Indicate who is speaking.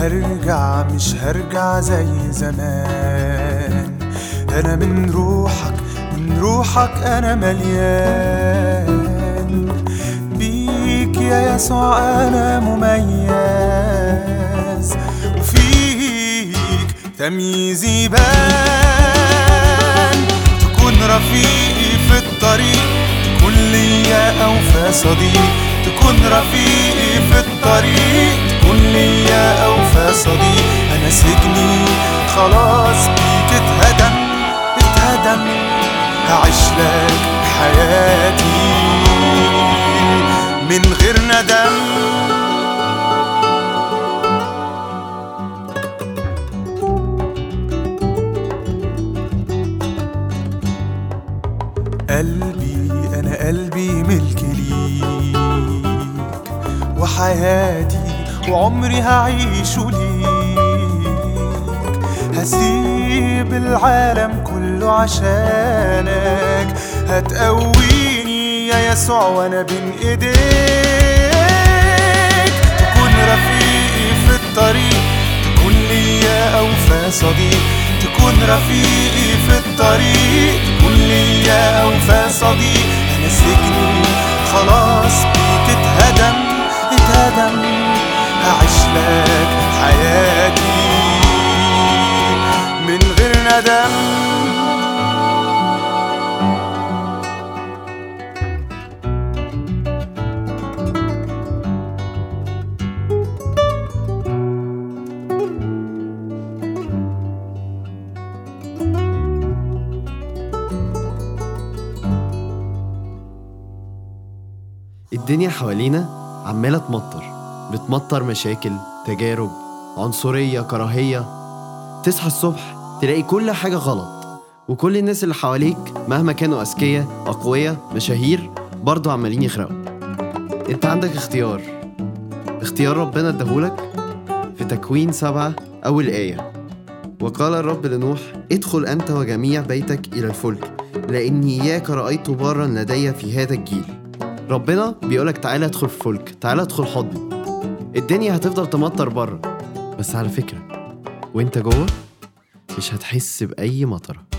Speaker 1: هرجع مش هرجع زي زمان انا من روحك من روحك انا مليان بيك يا يسوع انا مميز وفيك تمييزي بان تكون رفيقي في الطريق تكون ليا اوفى صديق تكون رفيقي في الطريق تكون ليا اوفى صديق انا سجني خلاص بيك اتهدم اتهدم هعيش لك حياتي من غير ندم قلبي أنا قلبي ملك ليك وحياتي وعمري هعيشه ليك هسيب العالم كله عشانك هتقويني يا يسوع وانا بين ايديك تكون رفيقي في الطريق تكون ليا اوفى صديق تكون رفيقي في الطريق تكون ليا اوفى صديق انا سجني خلاص بيك اتهدم اتهدم هعيش لك حياتي من غير ندم
Speaker 2: الدنيا حوالينا عمالة تمطر بتمطر مشاكل تجارب عنصرية كراهية تصحى الصبح تلاقي كل حاجة غلط وكل الناس اللي حواليك مهما كانوا أذكياء أقوياء مشاهير برضه عمالين يخرقوا انت عندك اختيار اختيار ربنا اداهولك في تكوين سبعة أول آية وقال الرب لنوح ادخل أنت وجميع بيتك إلى الفلك لأني إياك رأيت بارا لدي في هذا الجيل ربنا بيقولك تعالى ادخل في فلك تعالى ادخل حضني الدنيا هتفضل تمطر بره بس على فكرة وانت جوه مش هتحس بأي مطره